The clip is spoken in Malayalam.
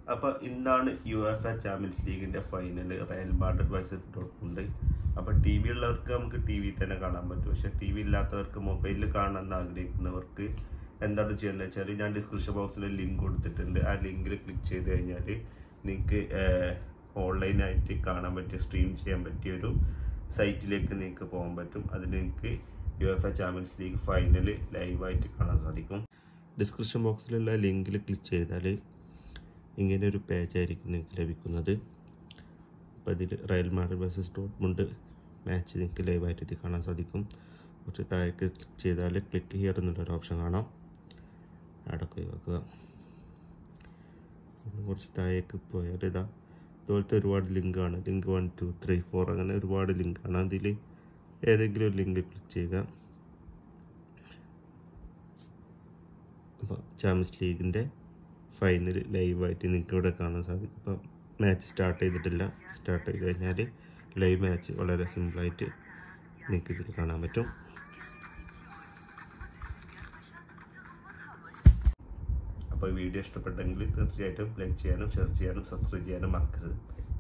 അപ്പോൾ ഇന്നാണ് യു എഫ് എ ചാമ്പ്യൻസ് ലീഗിന്റെ final Real Madrid versus Dortmund അപ്പോൾ ടി വി ഉള്ളവർക്ക് നമുക്ക് ടി വി തന്നെ കാണാൻ പറ്റും പക്ഷെ ടി വി ഇല്ലാത്തവർക്ക് മൊബൈലിൽ കാണാൻ ആഗ്രഹിക്കുന്നവർക്ക് എന്താണ് ചെയ്യേണ്ടത് വെച്ചാൽ ഞാൻ ഡിസ്ക്രിപ്ഷൻ ബോക്സിൽ ലിങ്ക് കൊടുത്തിട്ടുണ്ട് ആ ലിങ്കിൽ ക്ലിക്ക് ചെയ്ത് കഴിഞ്ഞാൽ നിങ്ങൾക്ക് ഓൺലൈനായിട്ട് കാണാൻ പറ്റിയ സ്ട്രീം ചെയ്യാൻ പറ്റിയ ഒരു സൈറ്റിലേക്ക് നിങ്ങൾക്ക് പോകാൻ പറ്റും അതിൽ നിങ്ങൾക്ക് U F A champions league final ലൈവായിട്ട് കാണാൻ സാധിക്കും ഡിസ്ക്രിപ്ഷൻ ബോക്സിലുള്ള ലിങ്കിൽ ക്ലിക്ക് ചെയ്താൽ ഇങ്ങനെ ഒരു പേജ് ആയിരിക്കും നിങ്ങൾക്ക് ലഭിക്കുന്നത് അപ്പോൾ ഇതിൽ Real Madrid versus Dortmund match നിങ്ങൾക്ക് ലൈവായിട്ട് ഇത് കാണാൻ സാധിക്കും കുറച്ച് താഴേക്ക് ക്ലിക്ക് ചെയ്താൽ ക്ലിക്ക് ഹിയർ എന്നുള്ളൊരു ഓപ്ഷൻ കാണാം അടക്കം ഒഴിവാക്കുക പിന്നെ കുറച്ച് താഴേക്ക് പോയാൽ ഇതാ ഇതുപോലത്തെ ഒരുപാട് ലിങ്കാണ് link one two three four അങ്ങനെ ഒരുപാട് ലിങ്കാണ് അതിൽ ഏതെങ്കിലും ഒരു ലിങ്ക് ക്ലിക്ക് ചെയ്യുക അപ്പോൾ ചാമ്പ്യൻസ് ലീഗിൻ്റെ ഫൈനൽ ലൈവായിട്ട് നിങ്ങൾക്ക് ഇവിടെ കാണാൻ സാധിക്കും അപ്പം മാച്ച് സ്റ്റാർട്ട് ചെയ്തിട്ടില്ല സ്റ്റാർട്ട് ചെയ്ത് കഴിഞ്ഞാൽ ലൈവ് മാച്ച് വളരെ സിമ്പിളായിട്ട് നിങ്ങൾക്ക് ഇതിൽ കാണാൻ പറ്റും അപ്പോൾ വീഡിയോ ഇഷ്ടപ്പെട്ടെങ്കിൽ തീർച്ചയായിട്ടും ലൈക്ക് ചെയ്യാനും ഷെയർ ചെയ്യാനും സബ്സ്ക്രൈബ് ചെയ്യാനും മറക്കരുത്